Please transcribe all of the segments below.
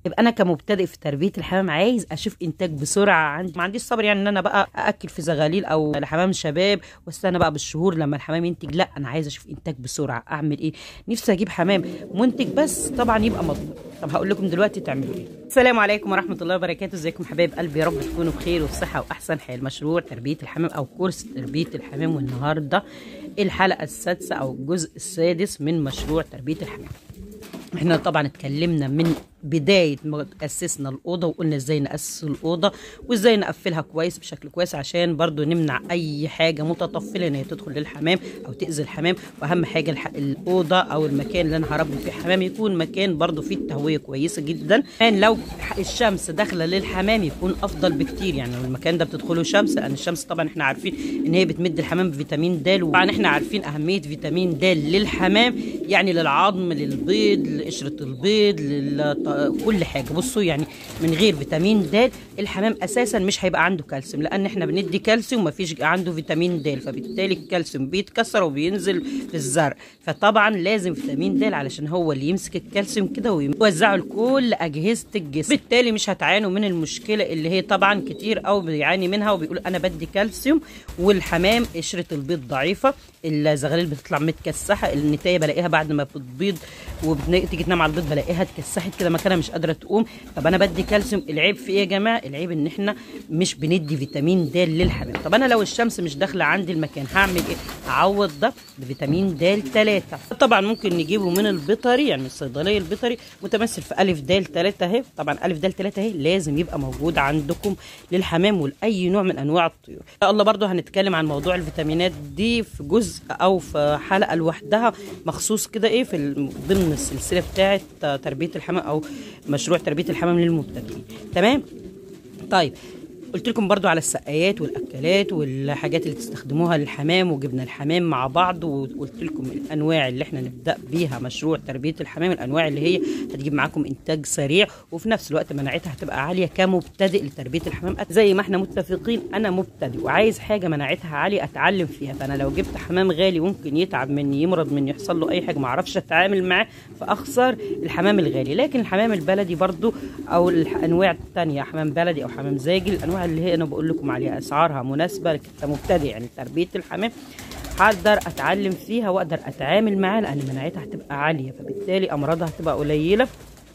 يبقى انا كمبتدئ في تربيه الحمام عايز اشوف انتاج بسرعه عندي ما عنديش صبر يعني ان انا بقى ااكل في زغاليل او لحمام شباب واستنى بقى بالشهور لما الحمام ينتج لا انا عايز اشوف انتاج بسرعه اعمل ايه نفسي اجيب حمام منتج بس طبعا يبقى مضمون طب هقول لكم دلوقتي تعملوا ايه السلام عليكم ورحمه الله وبركاته ازيكم حبايب قلبي يا رب تكونوا بخير وفي صحه واحسن حال مشروع تربيه الحمام او كورس تربيه الحمام والنهارده الحلقه السادسه او الجزء السادس من مشروع تربيه الحمام احنا طبعا اتكلمنا من بداية ما أسسنا الأوضة وقلنا ازاي نأسس الأوضة وازاي نقفلها كويس بشكل كويس عشان برضو نمنع أي حاجة متطفلة إن هي تدخل للحمام أو تأذي الحمام وأهم حاجة الح... الأوضة أو المكان اللي أنا هربي فيه الحمام يكون مكان برضو فيه التهوية كويسة جدا يعني لو الشمس داخلة للحمام يكون أفضل بكتير يعني لو المكان ده بتدخله شمس لأن الشمس طبعا احنا عارفين إن هي بتمد الحمام بفيتامين د وطبعا احنا عارفين أهمية فيتامين د للحمام يعني للعظم للبيض لقشرة البيض لل... كل حاجه بصوا يعني من غير فيتامين د الحمام اساسا مش هيبقى عنده كالسيوم لان احنا بندي كالسيوم ما فيش عنده فيتامين د فبالتالي الكالسيوم بيتكسر وبينزل في الزرع فطبعا لازم فيتامين د علشان هو اللي يمسك الكالسيوم كده ويوزعه لكل اجهزه الجسم بالتالي مش هتعانوا من المشكله اللي هي طبعا كتير قوي بيعاني منها وبيقول انا بدي كالسيوم والحمام قشره البيض ضعيفه الزغاليل بتطلع متكسحه النتايه بلاقيها بعد ما بتبيض وبتيجي تنام على البيض بلاقيها اتكسحت كده مكانها مش قادره تقوم طب انا بدي كالسيوم العيب في ايه يا جماعه العيب ان احنا مش بندي فيتامين د للحمام طب انا لو الشمس مش داخله عندي المكان هعمل ايه اعوض ده بفيتامين د 3 طبعا ممكن نجيبه من البيطري يعني من الصيدليه البيطري متمثل في الف د 3 اهي طبعا الف د 3 اهي لازم يبقى موجود عندكم للحمام ولاي نوع من انواع الطيور ان شاء الله برضو هنتكلم عن موضوع الفيتامينات دي في جزء او في حلقه لوحدها مخصوص كده ايه في ضمن السلسله بتاعه تربيه الحمام او مشروع تربيه الحمام للمبتدئين تمام طيب قلت لكم برضو على السقايات والاكلات والحاجات اللي تستخدموها للحمام وجبنا الحمام مع بعض وقلت لكم الانواع اللي احنا نبدا بيها مشروع تربيه الحمام الانواع اللي هي هتجيب معاكم انتاج سريع وفي نفس الوقت مناعتها هتبقى عاليه كمبتدئ لتربيه الحمام زي ما احنا متفقين انا مبتدئ وعايز حاجه مناعتها عاليه اتعلم فيها فانا لو جبت حمام غالي ممكن يتعب مني يمرض مني يحصل له اي حاجه ما اعرفش اتعامل معاه فاخسر الحمام الغالي لكن الحمام البلدي برضو او الانواع الثانيه حمام بلدي او حمام زاجل الانواع اللي هي انا بقول لكم عليها اسعارها مناسبه كمبتدئ يعني تربيه الحمام هقدر اتعلم فيها واقدر اتعامل معاها لان مناعتها هتبقى عاليه فبالتالي امراضها هتبقى قليله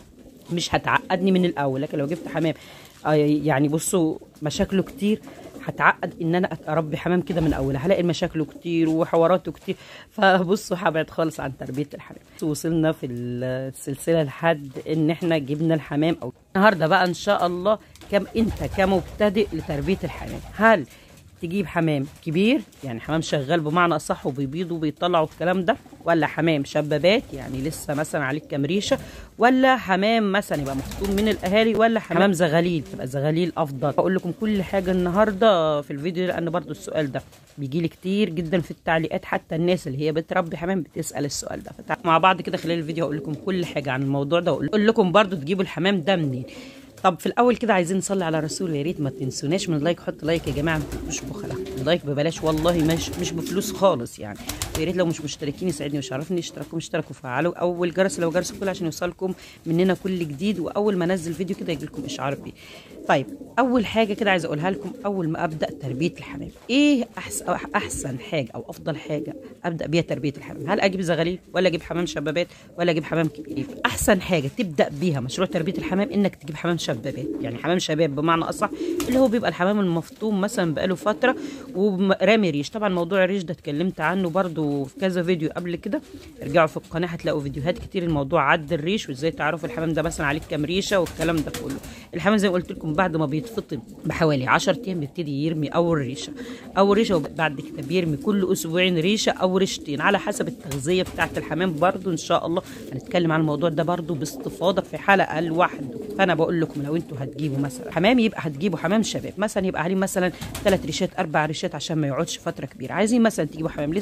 مش هتعقدني من الاول لكن لو جبت حمام يعني بصوا مشاكله كتير هتعقد ان انا اربي حمام كده من اولها هلاقي المشاكل كتير وحواراته كتير فبصوا هبعد خالص عن تربيه الحمام وصلنا في السلسله لحد ان احنا جبنا الحمام او النهارده بقى ان شاء الله كم انت كمبتدئ لتربيه الحمام هل تجيب حمام كبير يعني حمام شغال بمعنى اصح وبيبيض وبيطلع والكلام ده ولا حمام شبابات يعني لسه مثلا عليك كام ريشه ولا حمام مثلا يبقى مخطوم من الاهالي ولا حمام زغاليل تبقى زغاليل افضل اقول لكم كل حاجه النهارده في الفيديو لان برضو السؤال ده بيجي لي كتير جدا في التعليقات حتى الناس اللي هي بتربي حمام بتسال السؤال ده مع بعض كده خلال الفيديو اقول لكم كل حاجه عن الموضوع ده واقول لكم برضو تجيبوا الحمام ده منين طب في الاول كده عايزين نصلي على الرسول يا ريت ما تنسوناش من لايك حط لايك يا جماعه ما تبقوش بخلاء اللايك ببلاش والله مش مش بفلوس خالص يعني ويا ريت لو مش مشتركين يسعدني ويشرفني اشتركوا اشتركوا وفعلوا اول جرس لو جرس كل عشان يوصلكم مننا كل جديد واول ما انزل فيديو كده يجي لكم اشعار بيه طيب اول حاجه كده عايزه اقولها لكم اول ما ابدا تربيه الحمام ايه احسن احسن حاجه او افضل حاجه ابدا بيها تربيه الحمام هل اجيب زغاليل ولا اجيب حمام شبابات ولا اجيب حمام كبير احسن حاجه تبدا بيها مشروع تربيه الحمام انك تجيب حمام شبابات يعني حمام شباب بمعنى اصح اللي هو بيبقى الحمام المفطوم مثلا بقاله فتره ورامي ريش طبعا موضوع الريش ده اتكلمت عنه برده في كذا فيديو قبل كده ارجعوا في القناه هتلاقوا فيديوهات كتير الموضوع عد الريش وازاي تعرفوا الحمام ده مثلا عليه كام ريشه والكلام ده كله الحمام زي ما قلت لكم بعد ما بيتفطم بحوالي 10 ايام بيبتدي يرمي اول ريشه اول ريشه وبعد كده بيرمي كل اسبوعين ريشه او ريشتين على حسب التغذيه بتاعه الحمام برده ان شاء الله هنتكلم عن الموضوع ده برده باستفاضه في حلقه لوحده فانا بقول لكم لو انتوا هتجيبوا مثلا حمام يبقى هتجيبوا حمام شباب مثلا يبقى عليه مثلا ثلاث ريشات اربع ريشات عشان ما يقعدش فتره كبيره عايزين مثلا تجيبوا حمام لسه مفطوم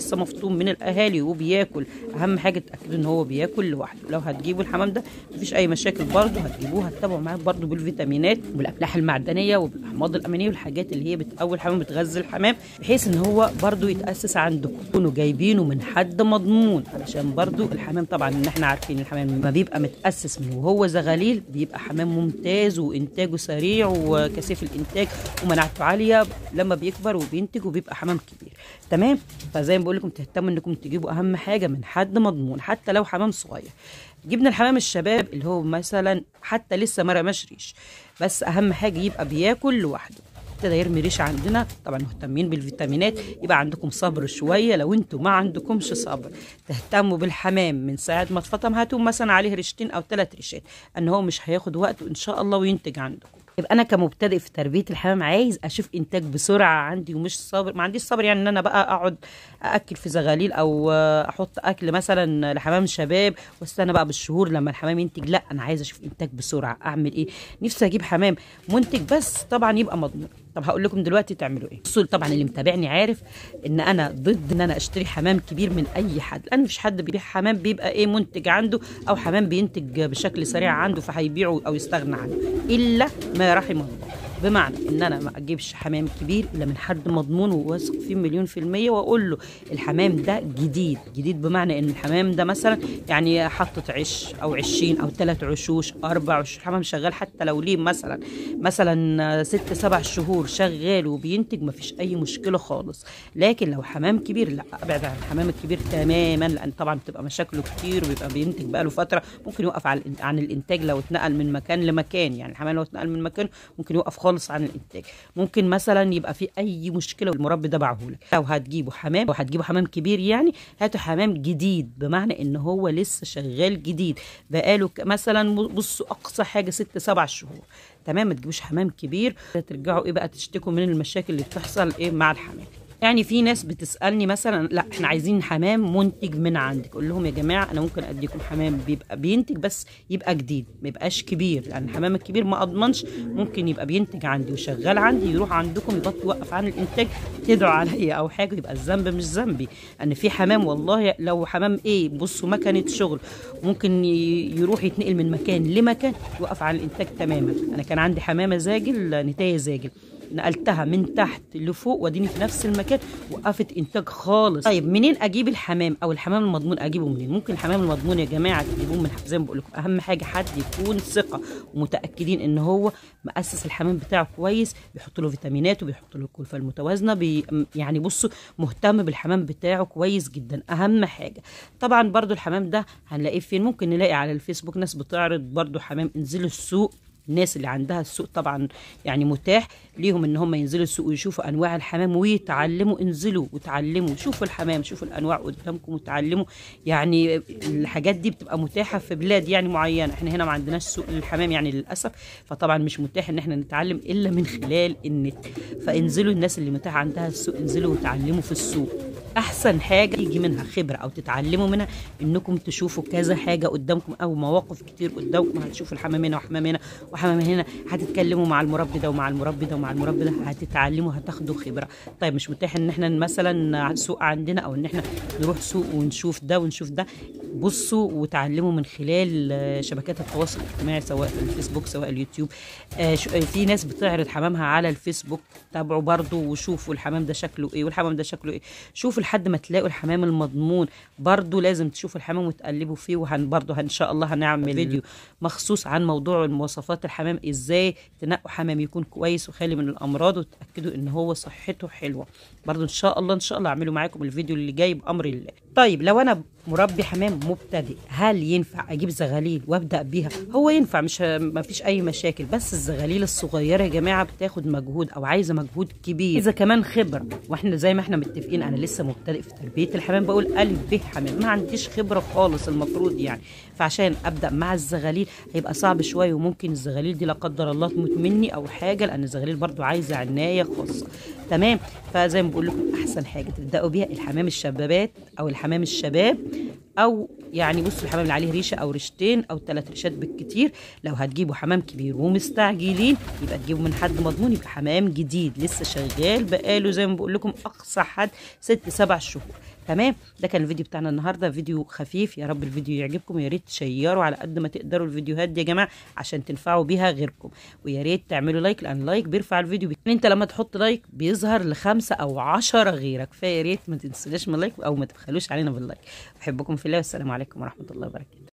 لقيتوه من الاهالي وبياكل اهم حاجه تاكدوا ان هو بياكل لوحده لو هتجيبوا الحمام ده مفيش اي مشاكل برضه هتجيبوه هتتابعوا معاه برضه بالفيتامينات والاملاح المعدنيه وبالاحماض الامينيه والحاجات اللي هي بتقوي الحمام بتغذي الحمام بحيث ان هو برضه يتاسس عندكم تكونوا جايبينه من حد مضمون علشان برضه الحمام طبعا ان احنا عارفين الحمام لما بيبقى متاسس من وهو زغاليل بيبقى حمام ممتاز وانتاجه سريع وكثيف الانتاج ومناعته عاليه لما بيكبر وبينتج وبيبقى حمام كبير تمام فزي ما بقول لكم تهتموا انكم تجيبوا اهم حاجه من حد مضمون حتى لو حمام صغير جبنا الحمام الشباب اللي هو مثلا حتى لسه ما رماش ريش بس اهم حاجه يبقى بياكل لوحده ابتدى يرمي ريش عندنا طبعا مهتمين بالفيتامينات يبقى عندكم صبر شويه لو انتوا ما عندكمش صبر تهتموا بالحمام من ساعه ما اتفطم هاتوا مثلا عليه ريشتين او ثلاث ريشات ان هو مش هياخد وقت وان شاء الله وينتج عندكم يبقى انا كمبتدئ في تربيه الحمام عايز اشوف انتاج بسرعه عندي ومش صابر ما عنديش صبر يعني ان انا بقى اقعد ااكل في زغاليل او احط اكل مثلا لحمام شباب واستنى بقى بالشهور لما الحمام ينتج لا انا عايز اشوف انتاج بسرعه اعمل ايه نفسي اجيب حمام منتج بس طبعا يبقى مضمون طب هقول لكم دلوقتي تعملوا ايه بصوا طبعا اللي متابعني عارف ان انا ضد ان انا اشتري حمام كبير من اي حد لان مفيش حد بيبيع حمام بيبقى ايه منتج عنده او حمام بينتج بشكل سريع عنده فهيبيعه او يستغنى عنه الا ما رحم الله بمعنى ان انا ما اجيبش حمام كبير الا من حد مضمون وواثق فيه مليون في المية واقول له الحمام ده جديد جديد بمعنى ان الحمام ده مثلا يعني حطت عش او عشين او ثلاث عشوش اربع عشوش حمام شغال حتى لو ليه مثلا مثلا ست سبع شهور شغال وبينتج ما فيش اي مشكله خالص لكن لو حمام كبير لا ابعد عن الحمام الكبير تماما لان طبعا بتبقى مشاكله كتير وبيبقى بينتج بقى له فتره ممكن يوقف عن الانتاج لو اتنقل من مكان لمكان يعني الحمام لو اتنقل من مكان ممكن يوقف خالص عن الانتاج ممكن مثلا يبقى في اي مشكله والمربي ده باعهولك لو هتجيبوا حمام لو هتجيبوا حمام كبير يعني هاتوا حمام جديد بمعنى ان هو لسه شغال جديد بقاله مثلا بصوا اقصى حاجه ست سبع شهور تمام ما تجيبوش حمام كبير ترجعوا ايه بقى تشتكوا من المشاكل اللي بتحصل ايه مع الحمام يعني في ناس بتسالني مثلا لا احنا عايزين حمام منتج من عندك اقول لهم يا جماعه انا ممكن اديكم حمام بيبقى بينتج بس يبقى جديد ما يبقاش كبير لان الحمام الكبير ما اضمنش ممكن يبقى بينتج عندي وشغال عندي يروح عندكم يبطل يوقف عن الانتاج تدعوا عليا او حاجه يبقى الذنب مش ذنبي ان في حمام والله لو حمام ايه بصوا مكنه شغل ممكن يروح يتنقل من مكان لمكان يوقف عن الانتاج تماما انا كان عندي حمامه زاجل نتايه زاجل نقلتها من تحت لفوق واديني في نفس المكان وقفت انتاج خالص طيب منين اجيب الحمام او الحمام المضمون اجيبه منين ممكن الحمام المضمون يا جماعه تجيبوه من زي ما بقول لكم اهم حاجه حد يكون ثقه ومتاكدين ان هو مؤسس الحمام بتاعه كويس بيحط له فيتامينات وبيحط له الكلفه المتوازنه بي يعني بصوا مهتم بالحمام بتاعه كويس جدا اهم حاجه طبعا برضو الحمام ده هنلاقيه فين ممكن نلاقي على الفيسبوك ناس بتعرض برضو حمام انزلوا السوق الناس اللي عندها السوق طبعا يعني متاح ليهم ان هم ينزلوا السوق ويشوفوا انواع الحمام ويتعلموا انزلوا وتعلموا شوفوا الحمام شوفوا الانواع قدامكم وتعلموا يعني الحاجات دي بتبقى متاحه في بلاد يعني معينه احنا هنا ما عندناش سوق للحمام يعني للاسف فطبعا مش متاح ان احنا نتعلم الا من خلال النت فانزلوا الناس اللي متاح عندها السوق انزلوا وتعلموا في السوق احسن حاجه يجي منها خبره او تتعلموا منها انكم تشوفوا كذا حاجه قدامكم او مواقف كتير قدامكم هتشوفوا الحمام هنا وحمام هنا وحمام هنا هتتكلموا مع المربي ده ومع المربي ده ومع المربي ده هتتعلموا هتاخدوا خبره طيب مش متاح ان احنا مثلا سوق عندنا او ان احنا نروح سوق ونشوف ده ونشوف ده بصوا وتعلموا من خلال شبكات التواصل الاجتماعي سواء الفيسبوك سواء اليوتيوب آه في ناس بتعرض حمامها على الفيسبوك تابعوا برضو وشوفوا الحمام ده شكله ايه والحمام ده شكله ايه شوفوا لحد ما تلاقوا الحمام المضمون برضو لازم تشوفوا الحمام وتقلبوا فيه وهن برضو ان شاء الله هنعمل فيديو مخصوص عن موضوع مواصفات الحمام ازاي تنقوا حمام يكون كويس وخالي من الامراض وتاكدوا ان هو صحته حلوه برضو ان شاء الله ان شاء الله اعمله معاكم الفيديو اللي جاي بامر الله طيب لو انا مربي حمام مبتدئ هل ينفع اجيب زغاليل وابدا بيها هو ينفع مش ما فيش اي مشاكل بس الزغاليل الصغيره يا جماعه بتاخد مجهود او عايزه مجهود كبير اذا كمان خبره واحنا زي ما احنا متفقين انا لسه مبتدئ في تربيه الحمام بقول الف ب حمام ما عنديش خبره خالص المفروض يعني فعشان ابدا مع الزغاليل هيبقى صعب شويه وممكن الزغاليل دي لا قدر الله تموت مني او حاجه لان الزغاليل برضو عايزه عنايه خاصه تمام فزي ما بقول لكم احسن حاجه تبداوا بيها الحمام الشبابات او الحمام الشباب او يعني بصوا الحمام اللي عليه ريشه او ريشتين او ثلاث ريشات بالكتير لو هتجيبوا حمام كبير ومستعجلين يبقى تجيبوا من حد مضمون يبقى حمام جديد لسه شغال بقاله زي ما بقول لكم اقصى حد ست سبع شهور تمام ده كان الفيديو بتاعنا النهارده فيديو خفيف يا رب الفيديو يعجبكم ويا ريت تشيروا على قد ما تقدروا الفيديوهات دي يا جماعه عشان تنفعوا بيها غيركم ويا ريت تعملوا لايك لان لايك بيرفع الفيديو بي... انت لما تحط لايك بيظهر لخمسه او عشرة غيرك فيا ريت ما تنسوناش من اللايك او ما تبخلوش علينا باللايك بحبكم في الله والسلام عليكم ورحمه الله وبركاته